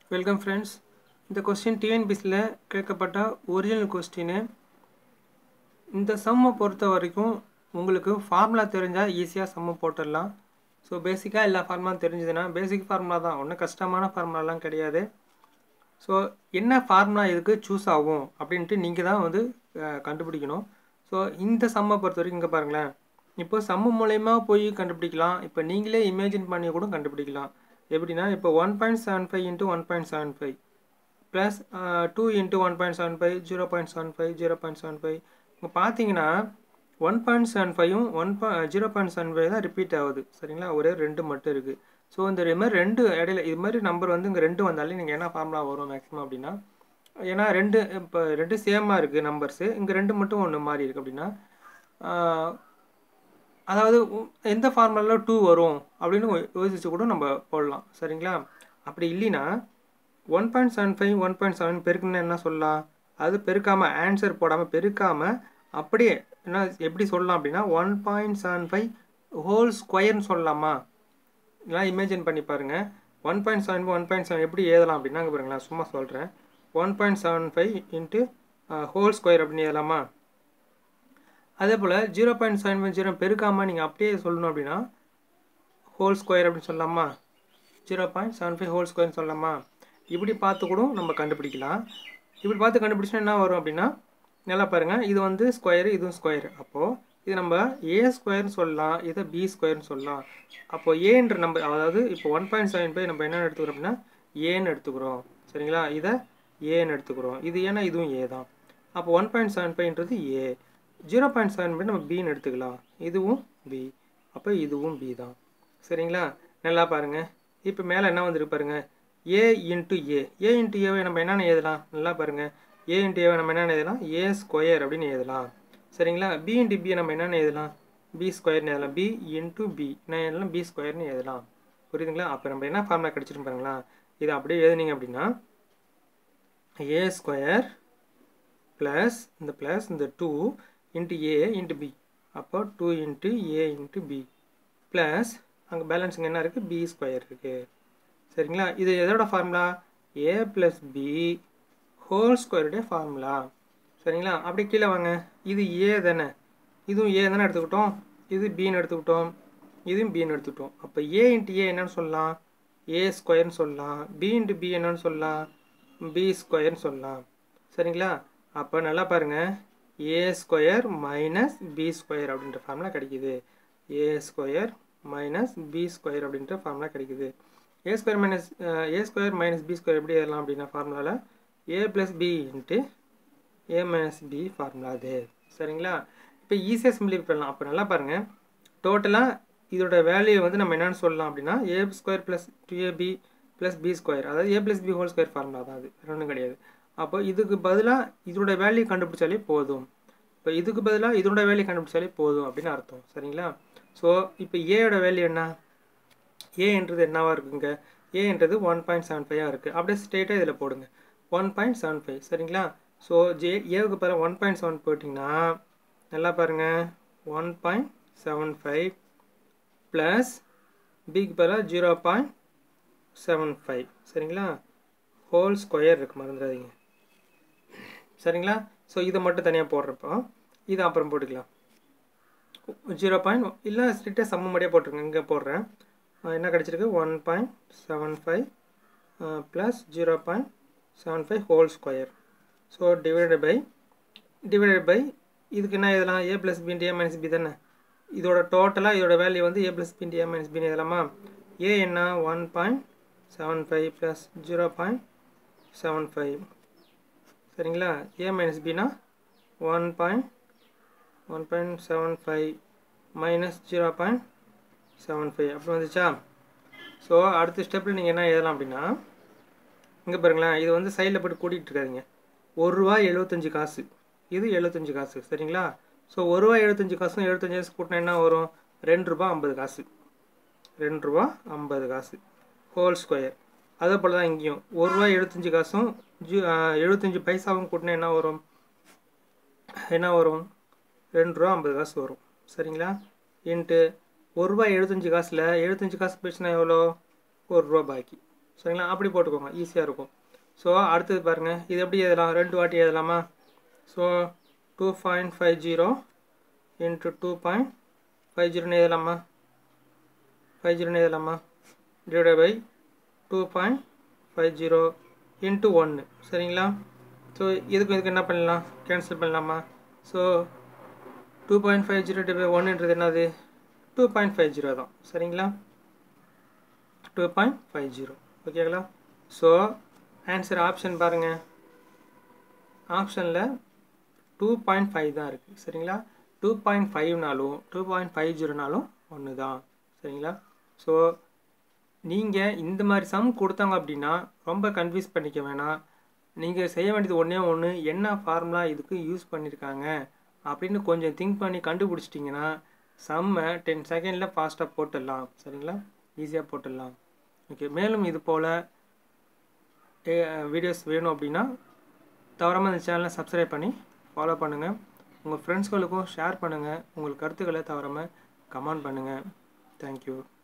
welcome friends இந்த question டிஎன்பிசியில் கேட்கப்பட்ட ஒரிஜினல் கொஸ்டின் இந்த சம்மை பொறுத்த வரைக்கும் உங்களுக்கு ஃபார்முலா தெரிஞ்சால் ஈஸியாக சம்மு போட்டுடலாம் ஸோ பேசிக்காக எல்லா ஃபார்முலா தெரிஞ்சதுன்னா பேசிக் ஃபார்முலா தான் ஒன்றும் கஷ்டமான ஃபார்முலாலாம் கிடையாது ஸோ என்ன ஃபார்முலா இதுக்கு சூஸ் ஆகும் அப்படின்ட்டு நீங்கள் தான் வந்து அஹ், கண்டுபிடிக்கணும் ஸோ இந்த சம்மை பொறுத்த வரைக்கும் இங்கே பாருங்களேன் இப்போ சம்மு மூலயமா போய் கண்டுபிடிக்கலாம் இப்போ நீங்களே இமேஜின் பண்ணி கூட கண்டுபிடிக்கலாம் எப்படின்னா இப்போ one point seven five into one point seven five plus two into one point seven five zero point seven five zero point seven five இப்போ பார்த்தீங்கன்னா ஒன் பாயிண்ட் செவன் ஃபைவும் ஒன் பா ஜீரோ பாயிண்ட் செவன் ஃபைவ் தான் repeat ஆகுது சரிங்களா ஒரே ரெண்டு மட்டும் இருக்குது ஸோ இந்த இது மாதிரி ரெண்டு இடையில இது மாதிரி நம்பர் வந்து இங்கே ரெண்டு வந்தாலே நீங்கள் என்ன ஃபார்முலா வரும் மேக்ஸிமம் அப்படின்னா ஏன்னா ரெண்டு இப்போ ரெண்டு சேமாக இருக்குது நம்பர்ஸு இங்கே ரெண்டு மட்டும் ஒன்று மாறி இருக்குது அப்படின்னா ஆஹ், அதாவது உ- எந்த ஃபார்முலாவில் டூ வரும் அப்படின்னு யோ- யோசிச்சு கூட நம்ம போடலாம் சரிங்களா அப்படி இல்லைன்னா one point seven five one point seven பெருக்குன்னு என்ன சொல்லலாம் அது பெருக்காமல் ஆன்சர் போடாமல் பெருக்காமல் அப்படியே என்ன எப்படி சொல்லலாம் அப்படின்னா one point seven five whole ஸ்கொயர்னு சொல்லலாமா இதெல்லாம் இமேஜின் பண்ணி பாருங்கள் one point seven one point seven எப்படி எழுதலாம் அப்படின்னா இங்க பாருங்க நான் சும்மா சொல்கிறேன் one point seven five into whole square அப்படின்னு எழுதலாமா அதே போல் zero point seven five zero பெருக்காமல் நீங்கள் அப்படியே சொல்லணும் அப்படின்னா ஹோல் ஸ்கொயர் அப்படின்னு சொல்லலாமா zero point seven five whole ஸ்கொயர்னு சொல்லலாமா இப்படி பார்த்து கூட நம்ம கண்டுபிடிக்கலாம் இப்படி பார்த்து கண்டுபிடிச்சா என்ன வரும் அப்படின்னா நல்லா பாருங்கள் இது வந்து ஸ்கொயர் இதுவும் ஸ்கொயர் அப்போது இது நம்ம ஏ ஸ்கொயர்னு சொல்லலாம் இதை பி ஸ்கொயர்னு சொல்லலாம் அப்போது ஏன்ற நம்பர் அதாவது இப்போ ஒன் பாயிண்ட் செவன் ஃபைவ் நம்ம என்ன எடுத்துக்கிறோம் அப்படின்னா ஏன்னு எடுத்துக்கிறோம் சரிங்களா இதை ஏன்னு எடுத்துக்கிறோம் இது ஏன்னா இதுவும் ஏ தான் அப்போ ஒன் பாயிண்ட் செவன் ஃபைவ்ன்றது A zero point seven five நம்ம பின்னு எடுத்துக்கலாம் இதுவும் பி அப்போ இதுவும் பி தான் சரிங்களா நல்லா பாருங்க இப்போ மேலே என்ன வந்திருக்கு பாருங்க A into A A into ஏவை நம்ம என்னென்ன எழுதலாம் நல்லா பாருங்க ஏ இன்ட்டு ஏவை நம்ம என்னென்ன எழுதலாம் ஏ ஸ்கொயர் அப்படின்னு எழுதலாம் சரிங்களா பி இன்ட்டு பியை நம்ம என்னென்ன எழுதலாம் பி ஸ்கொயர்னு எழுதலாம் பி இன்ட்டு பி என்ன எழுதலாம் பி ஸ்கொயர்னு எழுதலாம் புரியுதுங்களா அப்போ நம்ம என்ன ஃபார்முலா கிடச்சிட்டு பாருங்களா இதை அப்படியே எழுதுனீங்க அப்படின்னா ஏ ஸ்கொயர் ப்ளஸ் இந்த ப்ளஸ் இந்த two into A into B அப்போ two into A into B plus அங்கே பேலன்ஸுங்க என்ன இருக்குது பி ஸ்கொயர் இருக்குது சரிங்களா இது எதோட formula A plus B whole ஸ்கொயருடைய ஃபார்முலா சரிங்களா அப்படி கீழே வாங்க இது ஏ தானே இதுவும் ஏ தானே எடுத்துக்கிட்டோம் இது பின்னு எடுத்துக்கிட்டோம் இதுவும் பின்னு எடுத்துக்கிட்டோம் அப்போ ஏ இன்ட்டு ஏ என்னன்னு சொல்லலாம் ஏ ஸ்கொயர்னு சொல்லலாம் பி இன்ட்டு பி என்னன்னு சொல்லலாம் பி ஸ்கொயர்னு சொல்லலாம் சரிங்களா அப்போ நல்லா பாருங்க A square minus B square அப்படின்ற ஃபார்முலா கிடைக்குது A square minus B square அப்படின்ற ஃபார்முலா கிடைக்குது A square minus A square minus B square எப்படி எழுதலாம் அப்படின்னா ஃபார்முலாவில் A plus B into A minus B formula அது சரிங்களா இப்போ ஈஸியாக சிம்பிளிஃபை பண்ணலாம் அப்போ நல்லா பாருங்கள் டோட்டலாக இதோட வேல்யூ வந்து நம்ம என்னென்னு சொல்லலாம் அப்படின்னா A square plus two A B plus B square அதாவது A plus B whole square formula தான் அது வேற ஒன்றும் கிடையாது அப்போ இதுக்கு பதிலாக இதோட வேல்யூ கண்டுபிடிச்சாலே போதும் இப்போ இதுக்கு பதிலாக இதோட வேல்யூ கண்டுபிடிச்சாலே போதும் அப்படின்னு அர்த்தம் சரிங்களா ஸோ இப்போ ஏயோட வேல்யூ என்ன ஏன்றது என்னவா இருக்குங்க ஏன்றது ஒன் பாயிண்ட் செவன் ஃபைவாக இருக்குது அப்படியே ஸ்ட்ரெயிட்டாக இதில் போடுங்க ஒன் பாயிண்ட் செவன் ஃபைவ் சரிங்களா ஸோ ஜே ஏவுக்கு பதிலாக ஒன் பாயிண்ட் செவன் போட்டிங்கன்னா நல்லா பாருங்கள் one point seven five plus பிக்கு பதிலாக ஜீரோ பாயிண்ட் செவன் ஃபைவ் சரிங்களா ஹோல் ஸ்கொயர் இருக்குது மறந்துடாதீங்க சரிங்களா ஸோ இதை மட்டும் தனியாக போடுறப்போ இதை அப்புறம் போட்டுக்கலாம் ஜீரோ பாயிண்ட் இல்லை ஸ்ட்ரிக்டாக சம்ம மாதிரியே போட்டிருங்க இங்கே போடுறேன் அஹ் என்ன கிடச்சிருக்கு one point seven five plus zero point seven five whole square so divided by divided by இதுக்கு என்ன எழுதலாம் A plus B A minus B தானே இதோட டோட்டலாக இதோட வேல்யூ வந்து A plus B A minus பின்னு எழுதலாமா ஏ என்ன one point seven five plus zero point seven five சரிங்களா ஏ மைனஸ் பினா one point one point seven five minus zero point seven five அப்படி வந்துச்சா ஸோ அடுத்த ஸ்டெப்பில் நீங்கள் என்ன எழுதலாம் அப்படின்னா இங்கே பாருங்களேன் இது வந்து சைடில் போட்டு கூட்டிகிட்டு இருக்காதீங்க ஒரு ரூபா எழுபத்தஞ்சு காசு இது எழுபத்தஞ்சு காசு சரிங்களா ஸோ ஒரு ரூபா எழுபத்தஞ்சு காசும் எழுபத்தஞ்சு காசு கூட்டினா என்ன வரும் ரெண்டு ரூபா ஐம்பது காசு ரெண்டு ரூபா ஐம்பது காசு ஹோல் ஸ்கொயர் அதே போல் தான் இங்கேயும் ஒரு ரூபா எழுபத்தஞ்சு காசும் ஜூ எழுபத்தஞ்சு பைசாவும் கூட்டினா என்ன வரும் என்ன வரும் ரெண்டு ரூபா ஐம்பது காசு வரும் சரிங்களா இன்ட்டு ஒரு ரூபா எழுபத்தஞ்சு காசில் எழுபத்தஞ்சு காசு போயிடுச்சுன்னா எவ்வளோ ஒரு ரூபா பாக்கி சரிங்களா அப்படி போட்டுக்கோங்க ஈஸியாக இருக்கும் ஸோ அடுத்தது பாருங்கள் இது எப்படி எழுதலாம் ரெண்டு வாட்டி எழுதலாமா so two point five zero into two point five ஜீரோன்னு எழுதலாமா ஃபைவ் ஜீரோன்னு எழுதலாமா divide by two point five zero into ஒன்று சரிங்களா ஸோ இதுக்கு இதுக்கு என்ன பண்ணலாம் கேன்சல் பண்ணலாமா so two point five zero divide ஒன்றுன்றது என்னது டூ பாயிண்ட் ஃபைவ் ஜீரோ தான் சரிங்களா டூ பாயிண்ட் ஃபைவ் ஜீரோ ஓகேங்களா ஸோ ஆன்சர் ஆப்ஷன் பாருங்கள் ஆப்ஷனில் டூ பாயிண்ட் ஃபைவ் தான் இருக்குது சரிங்களா டூ பாயிண்ட் ஃபைவ்னாலும் டூ பாயிண்ட் ஃபைவ் ஜீரோனாலும் ஒன்று தான் சரிங்களா ஸோ நீங்கள் இந்த மாதிரி சம் கொடுத்தாங்க அப்படின்னா ரொம்ப கன்ஃபியூஸ் பண்ணிக்க வேணாம் நீங்கள் செய்ய வேண்டியது ஒன்றே ஒன்று என்ன ஃபார்முலா இதுக்கு யூஸ் பண்ணியிருக்காங்க அப்படின்னு கொஞ்சம் திங்க் பண்ணி கண்டுபிடிச்சிட்டிங்கன்னா சம்மை டென் செகண்டில் ஃபாஸ்ட்டாக போட்டுடலாம் சரிங்களா ஈஸியாக போட்டுடலாம் ஓகே மேலும் இது போல் வீடியோஸ் வேணும் அப்படின்னா தவறாமல் இந்த சேனலை சப்ஸ்கிரைப் பண்ணி ஃபாலோ பண்ணுங்கள் உங்கள் ஃப்ரெண்ட்ஸ்களுக்கும் ஷேர் பண்ணுங்கள் உங்கள் கருத்துக்களை தவறாமல் கமெண்ட் பண்ணுங்கள் தேங்க்யூ